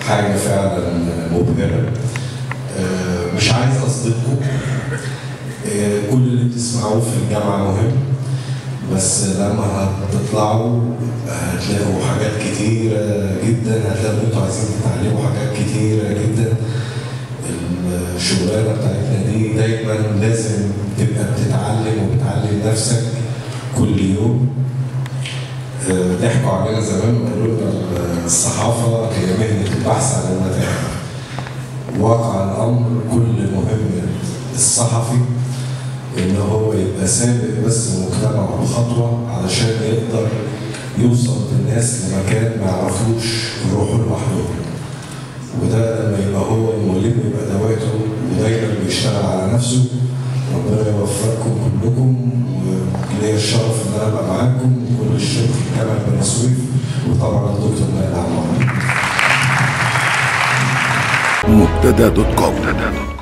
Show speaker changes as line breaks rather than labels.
حاجه فعلا مبهره آه، مش عايز اصدقكم آه، كل اللي بتسمعوه في الجامعه مهم بس لما هتطلعوا هتلاقوا حاجات كتيرة جدا هتلاقوا انتوا عايزين تتعلموا حاجات كتيرة جدا الشغلانة بتاعتنا دي دايما لازم تبقى بتتعلم وبتعلم نفسك كل يوم آه، ضحكوا علينا زمان وقالوا لنا الصحافة هي مهنة البحث عن المتاحف واقع الأمر كل مهم الصحفي ان هو يبقى سابق بس مجتمعه بخطوه علشان يقدر يوصل بالناس لمكان ما يعرفوش يروحوا لوحدهم وده لما يبقى هو ملم بادواته ودايما بيشتغل على نفسه ربنا يوفقكم كلكم وليا الشرف ان انا ابقى معاكم وكل الشكر كمان بني سويف وطبعا الدكتور نائل عمار
مبتدا دوت كوم